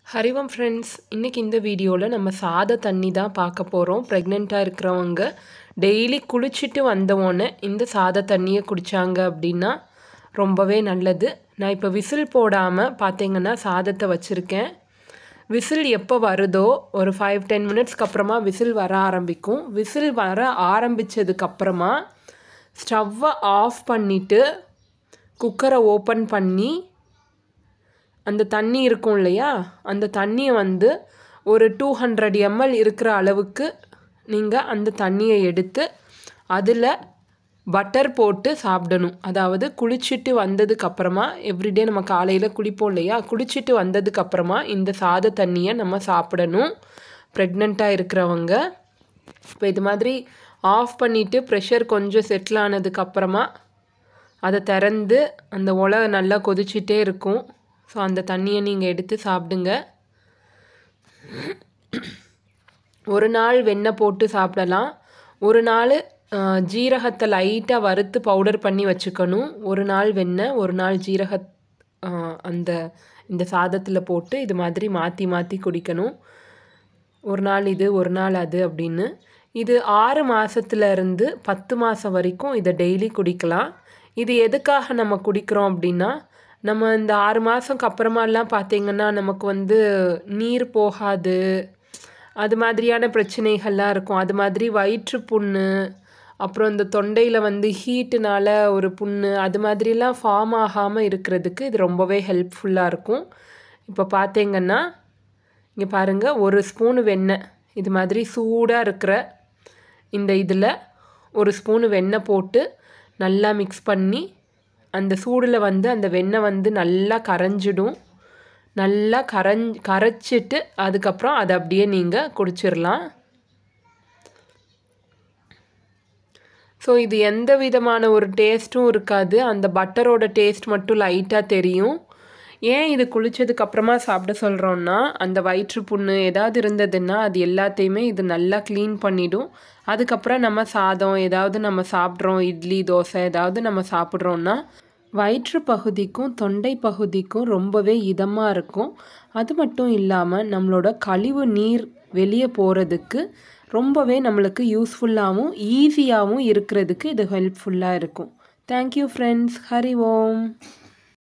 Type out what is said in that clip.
Harivam friends இன்றைக்கி இந்த வீடியோவில் நம்ம சாத தண்ணி தான் பார்க்க போகிறோம் ப்ரெக்னெண்ட்டாக இருக்கிறவங்க டெய்லி குளிச்சுட்டு வந்தவோன்னே இந்த சாத தண்ணியை குடித்தாங்க அப்படின்னா ரொம்பவே நல்லது நான் இப்போ விசில் போடாமல் பார்த்தீங்கன்னா சாதத்தை வச்சுருக்கேன் விசில் எப்போ வருதோ ஒரு ஃபைவ் டென் மினிட்ஸ்க்கு அப்புறமா விசில் வர ஆரம்பிக்கும் விசில் வர ஆரம்பித்ததுக்கப்புறமா ஸ்டவ்வை ஆஃப் பண்ணிவிட்டு குக்கரை ஓப்பன் பண்ணி அந்த தண்ணி இருக்கும் இல்லையா அந்த தண்ணியை வந்து ஒரு டூ ஹண்ட்ரட் எம்எல் இருக்கிற அளவுக்கு நீங்கள் அந்த தண்ணியை எடுத்து அதில் பட்டர் போட்டு சாப்பிடணும் அதாவது குளிச்சுட்டு வந்ததுக்கு அப்புறமா எவ்ரிடே நம்ம காலையில் குளிப்போம் இல்லையா குளிச்சுட்டு வந்ததுக்கு அப்புறமா இந்த சாத தண்ணியை நம்ம சாப்பிடணும் ப்ரெக்னெண்ட்டாக இருக்கிறவங்க இப்போ இது மாதிரி ஆஃப் பண்ணிவிட்டு ப்ரெஷர் கொஞ்சம் செட்டில் ஆனதுக்கப்புறமா அதை திறந்து அந்த ஒலை நல்லா கொதிச்சிட்டே இருக்கும் ஸோ அந்த தண்ணியை நீங்கள் எடுத்து சாப்பிடுங்க ஒரு நாள் வெண்ணெய் போட்டு சாப்பிடலாம் ஒரு நாள் ஜீரகத்தை லைட்டாக வறுத்து பவுடர் பண்ணி வச்சுக்கணும் ஒரு நாள் வெண்ணெய் ஒரு நாள் ஜீரக அந்த இந்த சாதத்தில் போட்டு இது மாதிரி மாற்றி மாற்றி குடிக்கணும் ஒரு நாள் இது ஒரு நாள் அது அப்படின்னு இது ஆறு மாதத்துலேருந்து பத்து மாதம் வரைக்கும் இதை டெய்லி குடிக்கலாம் இது எதுக்காக நம்ம குடிக்கிறோம் அப்படின்னா நம்ம இந்த ஆறு மாதம்க்கு அப்புறமாலாம் பார்த்திங்கன்னா நமக்கு வந்து நீர் போகாது அது மாதிரியான பிரச்சனைகள்லாம் இருக்கும் அது மாதிரி வயிற்று புண்ணு அப்புறம் இந்த தொண்டையில் வந்து ஹீட்டுனால ஒரு புண்ணு அது மாதிரிலாம் ஃபார்ம் ஆகாமல் இருக்கிறதுக்கு இது ரொம்பவே ஹெல்ப்ஃபுல்லாக இருக்கும் இப்போ பார்த்தீங்கன்னா இங்கே பாருங்கள் ஒரு ஸ்பூனு வெண்ணெய் இது மாதிரி சூடாக இருக்கிற இந்த இதில் ஒரு ஸ்பூனு வெண்ணெய் போட்டு நல்லா மிக்ஸ் பண்ணி அந்த சூடில் வந்து அந்த வெண்ணெய் வந்து நல்லா கரைஞ்சிடும் நல்லா கரைஞ் கரைச்சிட்டு அதுக்கப்புறம் அதை அப்படியே நீங்கள் குடிச்சிடலாம் ஸோ இது எந்த விதமான ஒரு டேஸ்ட்டும் இருக்காது அந்த பட்டரோட டேஸ்ட் மட்டும் லைட்டாக தெரியும் ஏன் இது குளித்ததுக்கு அப்புறமா சாப்பிட சொல்கிறோன்னா அந்த வயிற்று புண்ணு ஏதாவது இருந்ததுன்னா அது எல்லாத்தையுமே இது நல்லா க்ளீன் பண்ணிடும் அதுக்கப்புறம் நம்ம சாதம் ஏதாவது நம்ம சாப்பிட்றோம் இட்லி தோசை ஏதாவது நம்ம சாப்பிட்றோன்னா வயிற்று பகுதிக்கும் தொண்டை பகுதிக்கும் ரொம்பவே இதமாக இருக்கும் அது மட்டும் இல்லாமல் நம்மளோட கழிவு நீர் வெளியே போகிறதுக்கு ரொம்பவே நம்மளுக்கு யூஸ்ஃபுல்லாகவும் ஈஸியாகவும் இருக்கிறதுக்கு இது ஹெல்ப்ஃபுல்லாக இருக்கும் தேங்க்யூ ஃப்ரெண்ட்ஸ் ஹரி ஓம்